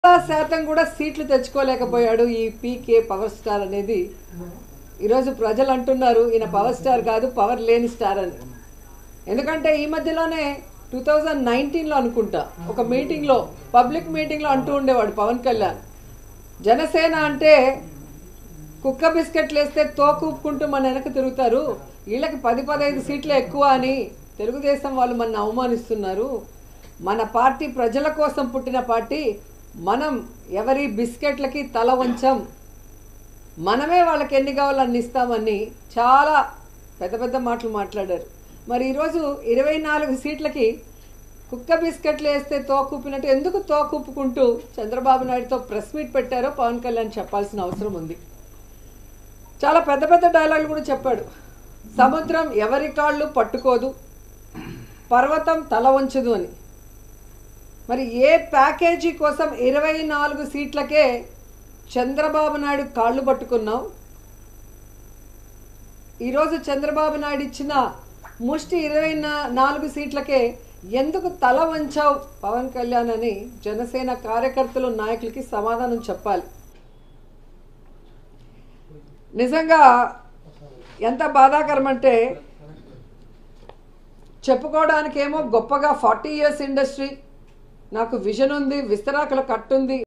శాతం కూడా సీట్లు తెచ్చుకోలేకపోయాడు ఈ పీకే పవర్ స్టార్ అనేది ఈరోజు ప్రజలు అంటున్నారు ఈయన పవర్ స్టార్ కాదు పవర్ లేని స్టార్ అని ఎందుకంటే ఈ మధ్యలోనే టూ థౌజండ్ నైన్టీన్లో అనుకుంటా ఒక మీటింగ్లో పబ్లిక్ మీటింగ్లో అంటూ ఉండేవాడు పవన్ కళ్యాణ్ జనసేన అంటే కుక్క బిస్కెట్లు వేస్తే తోకూపుకుంటూ మన వెనక తిరుగుతారు వీళ్ళకి పది పదహైదు సీట్లు ఎక్కువ అని తెలుగుదేశం వాళ్ళు మన అవమానిస్తున్నారు మన పార్టీ ప్రజల కోసం పుట్టిన పార్టీ మనం ఎవరి బిస్కెట్లకి తల వంచం మనమే వాళ్ళకి ఎన్ని కావాలో అన్ని ఇస్తామని చాలా పెద్ద పెద్ద మాటలు మాట్లాడారు మరి ఈరోజు ఇరవై నాలుగు సీట్లకి కుక్క బిస్కెట్లు వేస్తే తోకూపినట్టు ఎందుకు తోకూపుకుంటూ చంద్రబాబు నాయుడుతో ప్రెస్ మీట్ పెట్టారో పవన్ కళ్యాణ్ చెప్పాల్సిన అవసరం ఉంది చాలా పెద్ద పెద్ద డైలాగులు కూడా చెప్పాడు సముద్రం ఎవరి కాళ్ళు పట్టుకోదు పర్వతం తల వంచదు అని మరి ఏ ప్యాకేజీ కోసం ఇరవై నాలుగు సీట్లకే చంద్రబాబు నాయుడు కాళ్ళు పట్టుకున్నావు ఈరోజు చంద్రబాబు నాయుడు ఇచ్చిన ముష్టి ఇరవై నా- నాలుగు సీట్లకే ఎందుకు తల వంచావు పవన్ కళ్యాణ్ అని జనసేన కార్యకర్తలు నాయకులకి సమాధానం చెప్పాలి నిజంగా ఎంత బాధాకరం అంటే చెప్పుకోవడానికేమో గొప్పగా ఫార్టీ ఇయర్స్ ఇండస్ట్రీ నాకు విజన్ ఉంది విస్తరాకుల కట్టుంది